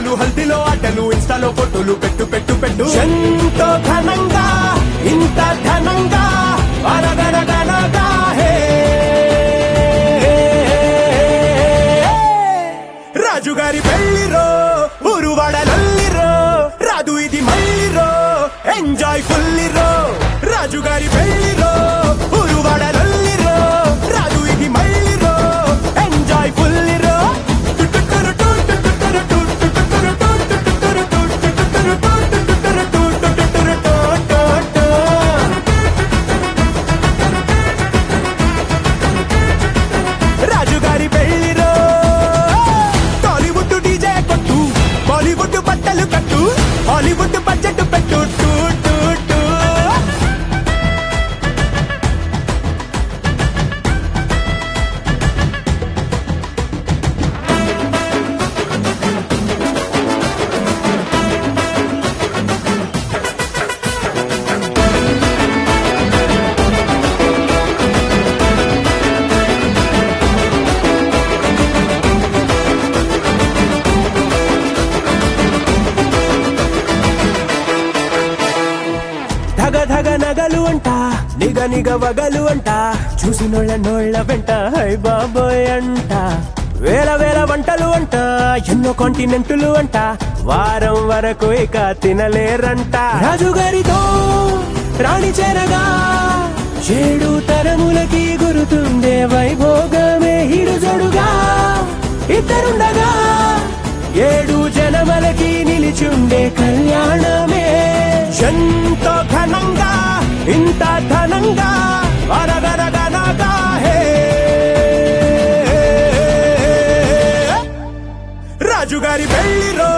పాటలు హల్దీలో ఆటలు ఇన్స్టాలో ఫోటోలు పెట్టు పెట్టు పెట్టు ఎంతో ఘనంగా ఇంత ఘనంగా అనగనగనగా హే రాజుగారి పెళ్లిరో ఊరువాడలల్లిరో రాదు ఇది మళ్ళీరో ఎంజాయ్ ఫుల్లిరో రాజుగారి పెళ్లిరో ఊరువాడలల్లిరో రాదు ఇది మళ్ళీరో ఎంజాయ్ ఫుల్లిరో రాజుగారి పెళ్లిరో టాలీవుడ్ డీజే కొట్టు బాలీవుడ్ బట్టలు కట్టు హాలీవుడ్ బడ్జెట్ పెట్టు టూ, టూ, టూ. ధగ ధగ నగలు అంట నిగ నిగ వగలు అంట చూసినోళ్ళ నోళ్ళ వెంట హై బాబోయ్ అంట వేల వేల వంటలు అంట ఎన్నో కాంటినెంటులు అంట వారం వరకు ఇక తినలేరంట రాజుగారితో రాణి చేరగా ఏడు తరములకి గురుతుండే వైభోగమే హిడుజడుగా ఇద్దరుండగా ఏడు జనమలకి నిలిచుండే కళ్యాణమే ఎంతో ఘనంగా ఇంత ఘనంగా అరగరగనగా హే రాజుగారి పెళ్లిరో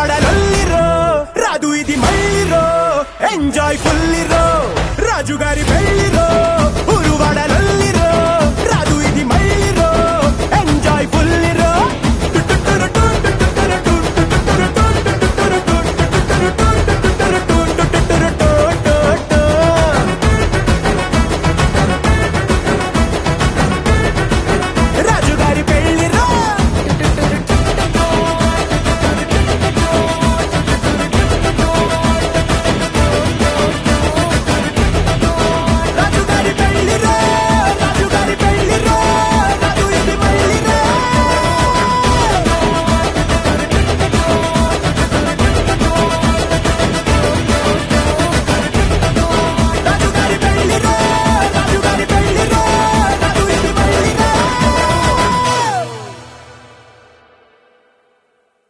ఊరువాడలల్లిరో రాదు ఇది మళ్ళీరో ఎంజాయ్ ఫుల్లిరో రాజుగారి పెళ్లి